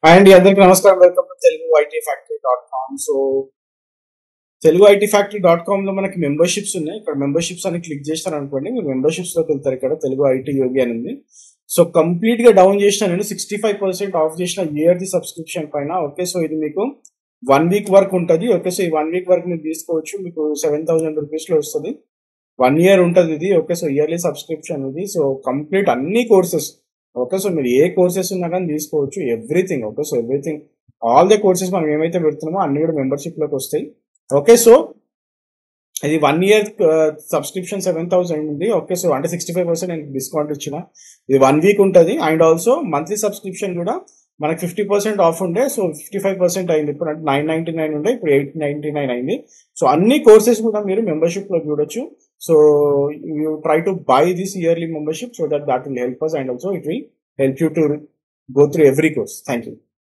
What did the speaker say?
and అందరికి నమస్కారం welcome to Telugu IT factory dot com so Telugu IT factory dot com లో మనకి మెంబర్షిప్స్ ఉన్నాయి ఇక్కడ మెంబర్షిప్స్ అని క్లిక్ చేస్తారు అనుకోండి మీరు మెంబర్షిప్స్ లోకి వెళ్తారు ఇక్కడ తెలుగు ఐటీ యోగి అని ఉంది సో కంప్లీట్ గా డౌన్ చేసిన నేను సిక్స్టీ ఫైవ్ పర్సెంట్ ఆఫ్ చేసిన ఇయర్ ది సబ్స్క్రిప్షన్ పైన ఓకే సో ఇది మీకు వన్ వీక్ వర్క్ ఉంటుంది ఓకే సో ఈ వన్ వీక్ వర్క్ మీరు తీసుకోవచ్చు మీకు సెవెన్ థౌసండ్ రూపీస్ లో వస్తుంది వన్ ఇయర్ ఉంటుంది ఇది ఓకే సో ఇయర్లీ సబ్స్క్రిప్షన్ ఇది సో కంప్లీట్ అన్ని కోర్సెస్ ఓకే సో మీరు ఏ కోర్సెస్ ఉన్నా కానీ తీసుకోవచ్చు everything okay so everything all the courses మనం ఏమైతే పెడుతున్నామో అన్ని కూడా మెంబర్షిప్ లోకి వస్తాయి ఓకే సో ఇది one year subscription seven thousand ఉంది ఓకే సో అంటే సిక్స్టీ ఫైవ్ పర్సెంట్ నేను డిస్కౌంట్ ఇచ్చిన ఇది వన్ వీక్ ఉంటుంది అండ్ ఆల్సో మంత్లీ సబ్స్క్రిప్షన్ కూడా మనకి ఫిఫ్టీ పర్సెంట్ ఆఫ్ ఉండే సో ఫిఫ్టీ ఫైవ్ పర్సెంట్ అయింది ఇప్పుడు అంటే నైన్ నైన్టీ నైన్ ఉండే ఇప్పుడు ఎయిట్ నైన్టీ నైన్ అయింది సో అన్ని కోర్సెస్ కూడా మీరు మెంబర్షిప్ లో చూడొచ్చు so you try to buy this yearly membership so that that will help us and also it will help you to go through every course thank you